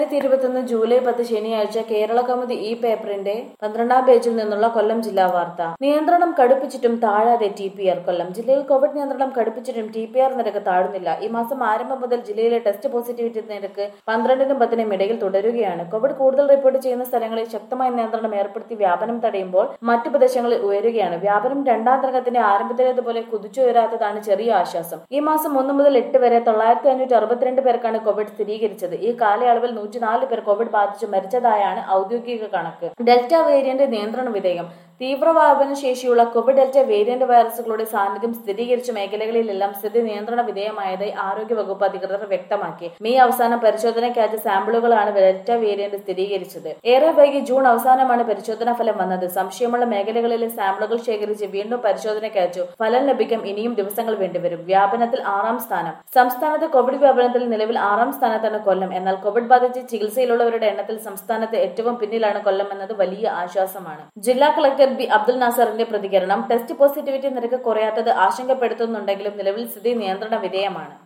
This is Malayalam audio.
രണ്ടായിരത്തി ഇരുപത്തൊന്ന് ജൂലൈ പത്ത് ശനിയാഴ്ച കേരള കൗമുദി ഈ പേപ്പറിന്റെ പന്ത്രണ്ടാം പേജിൽ നിന്നുള്ള കൊല്ലം ജില്ലാ വാർത്ത നിയന്ത്രണം കടുപ്പിച്ചിട്ടും താഴാതെ ടി പി ആർ കൊല്ലം ജില്ലയിൽ കോവിഡ് നിയന്ത്രണം കടുപ്പിച്ചിട്ടും ടി പി ആർ നിരക്ക് താഴുന്നില്ല ഈ മാസം ആരംഭം മുതൽ ജില്ലയിലെ ടെസ്റ്റ് പോസിറ്റിവിറ്റി നിരക്ക് പന്ത്രണ്ടിനും പത്തിനും ഇടയിൽ തുടരുകയാണ് കോവിഡ് കൂടുതൽ റിപ്പോർട്ട് ചെയ്യുന്ന സ്ഥലങ്ങളിൽ ശക്തമായ നിയന്ത്രണം ഏർപ്പെടുത്തി വ്യാപനം തടയുമ്പോൾ മറ്റു പ്രദേശങ്ങളിൽ ഉയരുകയാണ് വ്യാപനം രണ്ടാം തരംഗത്തിന്റെ ആരംഭത്തിലേതുപോലെ കുതിച്ചുയരാത്തതാണ് ചെറിയ ആശ്വാസം ഈ മാസം ഒന്ന് മുതൽ എട്ട് വരെ തൊള്ളായിരത്തി അഞ്ഞൂറ്റി അറുപത്തിരണ്ട് പേർക്കാണ് കോവിഡ് സ്ഥിരീകരിച്ചത് ഈ കാലയളവിൽ നൂറ്റിനാല് പേർ കോവിഡ് ബാധിച്ച് മരിച്ചതായാണ് ഔദ്യോഗിക കണക്ക് ഡെൽറ്റ വേരിയന്റ് നിയന്ത്രണ വിധേയം തീവ്രവ്യാപന ശേഷിയുള്ള കോവിഡ് ഡെൽറ്റ വേരിയന്റ് വൈറസുകളുടെ സാന്നിധ്യം സ്ഥിരീകരിച്ച മേഖലകളിലെല്ലാം സ്ഥിതി നിയന്ത്രണ വിധേയമായതായി ആരോഗ്യവകുപ്പ് അധികൃതർ വ്യക്തമാക്കി മെയ് അവസാനം പരിശോധനയ്ക്കയച്ച സാമ്പിളുകളാണ് ഡെൽറ്റ വേരിയന്റ് സ്ഥിരീകരിച്ചത് ഏറെ വൈകി ജൂൺ അവസാനമാണ് പരിശോധനാ ഫലം വന്നത് സംശയമുള്ള മേഖലകളിലെ സാമ്പിളുകൾ ശേഖരിച്ച് വീണ്ടും പരിശോധനയ്ക്കയച്ചു ഫലം ലഭിക്കാൻ ഇനിയും ദിവസങ്ങൾ വേണ്ടിവരും വ്യാപനത്തിൽ ആറാം സ്ഥാനം സംസ്ഥാനത്ത് കോവിഡ് വ്യാപനത്തിൽ നിലവിൽ ആറാം സ്ഥാനത്താണ് കൊല്ലം എന്നാൽ കോവിഡ് ബാധിച്ച് ചികിത്സയിലുള്ളവരുടെ എണ്ണത്തിൽ സംസ്ഥാനത്ത് ഏറ്റവും പിന്നിലാണ് കൊല്ലം എന്നത് വലിയ ആശ്വാസമാണ് ജില്ലാ കളക്ടർ ബി അബ്ദുൽ നാസറിന്റെ പ്രതികരണം ടെസ്റ്റ് പോസിറ്റിവിറ്റി നിരക്ക് കുറയാത്തത് ആശങ്കപ്പെടുത്തുന്നുണ്ടെങ്കിലും നിലവിൽ സ്ഥിതി നിയന്ത്രണ വിധേയമാണ്